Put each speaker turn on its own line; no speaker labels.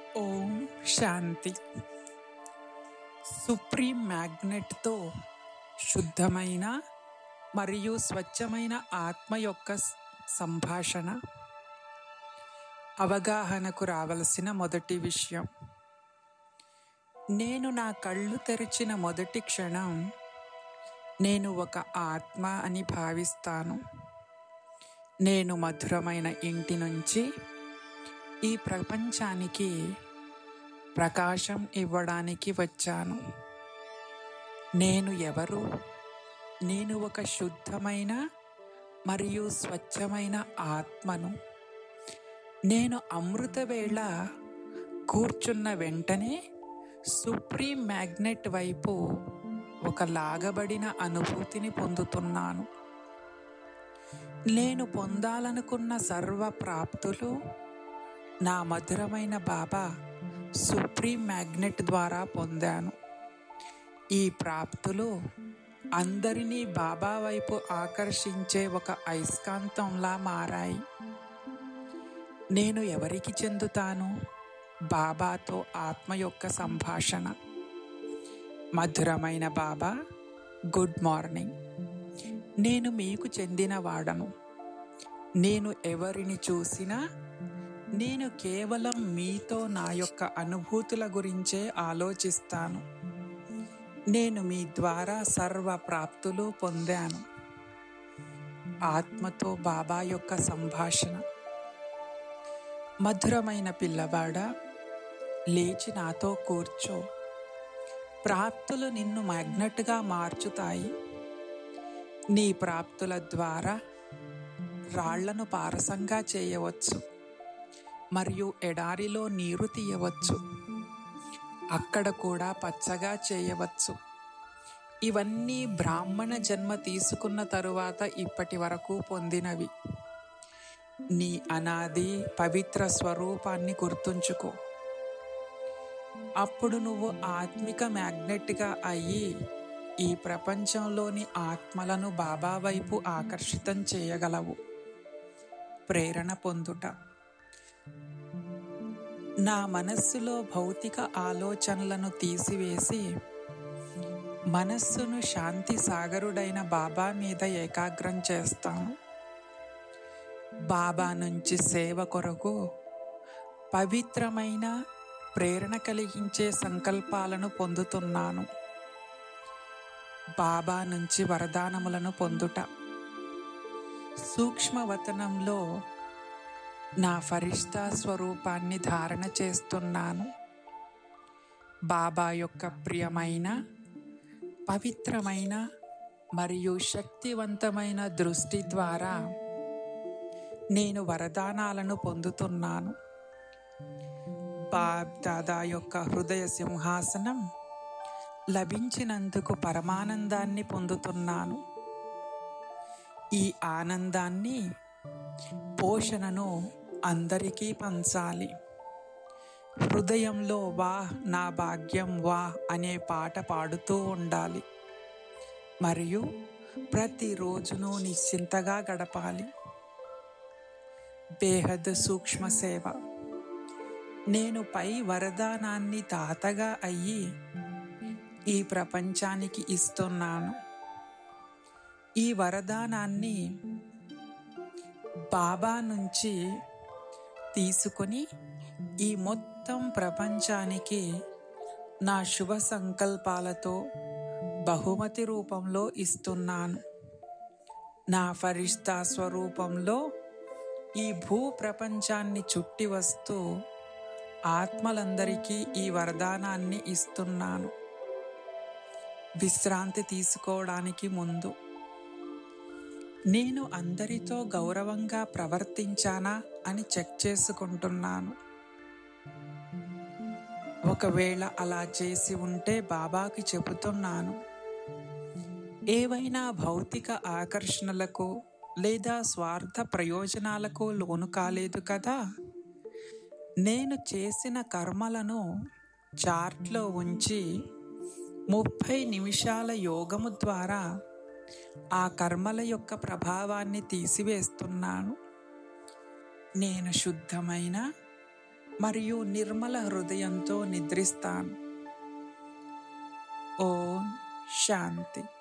ఓం శాంతి supreme మ్యాగ్నెట్తో శుద్ధమైన మరియు స్వచ్ఛమైన ఆత్మ యొక్క స్- సంభాషణ అవగాహనకు రావలసిన మొదటి విషయం నేను నా కళ్ళు తెరిచిన మొదటి క్షణం నేను ఒక ఆత్మ అని భావిస్తాను నేను మధురమైన ఇంటి నుంచి ఈ ప్రపంచానికి ప్రకాశం ఇవ్వడానికి వచ్చాను నేను ఎవరు నేను ఒక శుద్ధమైన మరియు స్వచ్ఛమైన ఆత్మను నేను అమృత వేళ కూర్చున్న వెంటనే సుప్రీం మ్యాగ్నెట్ వైపు ఒక లాగబడిన అనుభూతిని పొందుతున్నాను నేను పొందాలనుకున్న సర్వ ప్రాప్తులు నా మధురమైన బాబా సుప్రీం మ్యాగ్నెట్ ద్వారా పొందాను ఈ ప్రాప్తులు అందరినీ బాబా వైపు ఆకర్షించే ఒక అయస్కాంతంలా మారాయి నేను ఎవరికి చెందుతాను బాబాతో ఆత్మ యొక్క సంభాషణ మధురమైన బాబా గుడ్ మార్నింగ్ నేను మీకు చెందిన వాడను నేను ఎవరిని చూసినా నేను కేవలం మీతో నా యొక్క అనుభూతుల గురించే ఆలోచిస్తాను నేను మీ ద్వారా సర్వ ప్రాప్తులు పొందాను ఆత్మతో బాబా యొక్క సంభాషణ మధురమైన పిల్లవాడ లేచి నాతో కూర్చో ప్రాప్తులు నిన్ను మ్యాగ్నెట్గా మార్చుతాయి నీ ప్రాప్తుల ద్వారా రాళ్లను పారసంగా చేయవచ్చు మరియు ఎడారిలో నీరు తీయవచ్చు అక్కడ కూడా పచ్చగా చేయవచ్చు ఇవన్నీ బ్రాహ్మణ జన్మ తీసుకున్న తరువాత ఇప్పటి వరకు పొందినవి నీ అనాది పవిత్ర స్వరూపాన్ని గుర్తుంచుకో అప్పుడు నువ్వు ఆత్మిక మ్యాగ్నెట్గా అయ్యి ఈ ప్రపంచంలోని ఆత్మలను బాబా వైపు ఆకర్షితం చేయగలవు ప్రేరణ పొందుట నా మనస్సులో భౌతిక ఆలోచనలను తీసివేసి మనస్సును శాంతి సాగరుడైన బాబా మీద ఏకాగ్రం చేస్తాను బాబా నుంచి సేవ కొరకు పవిత్రమైన ప్రేరణ కలిగించే సంకల్పాలను పొందుతున్నాను బాబా నుంచి వరదానములను పొందుట సూక్ష్మవతనంలో నా ఫరిష్తా స్వరూపాన్ని ధారణ చేస్తున్నాను బాబా యొక్క ప్రియమైన పవిత్రమైన మరియు శక్తివంతమైన దృష్టి ద్వారా నేను వరదానాలను పొందుతున్నాను బాబ్ దాదా యొక్క హృదయ సింహాసనం లభించినందుకు పరమానందాన్ని పొందుతున్నాను ఈ ఆనందాన్ని పోషణను అందరికీ పంచాలి హృదయంలో వా నా భాగ్యం వా అనే పాట పాడుతూ ఉండాలి మరియు ప్రతిరోజును నిశ్చింతగా గడపాలి బేహద్ సూక్ష్మ సేవ నేను పై వరదానాన్ని తాతగా అయ్యి ఈ ప్రపంచానికి ఇస్తున్నాను ఈ వరదానాన్ని బాబా నుంచి తీసుకొని ఈ మొత్తం ప్రపంచానికి నా శుభ సంకల్పాలతో బహుమతి రూపంలో ఇస్తున్నాను నా ఫరిష్తా స్వరూపంలో ఈ భూ ప్రపంచాన్ని చుట్టి వస్తూ ఆత్మలందరికీ ఈ వరదానాన్ని ఇస్తున్నాను విశ్రాంతి తీసుకోవడానికి ముందు నేను అందరితో గౌరవంగా ప్రవర్తించానా అని చెక్ చేసుకుంటున్నాను ఒకవేళ అలా చేసి ఉంటే బాబాకి చెబుతున్నాను ఏవైనా భౌతిక ఆకర్షణలకు లేదా స్వార్థ ప్రయోజనాలకు లోను కాలేదు కదా నేను చేసిన కర్మలను చార్ట్లో ఉంచి ముప్పై నిమిషాల యోగము ద్వారా ఆ కర్మల యొక్క ప్రభావాన్ని తీసివేస్తున్నాను నేను శుద్ధమైన మరియు నిర్మల హృదయంతో నిద్రిస్తాను ఓం శాంతి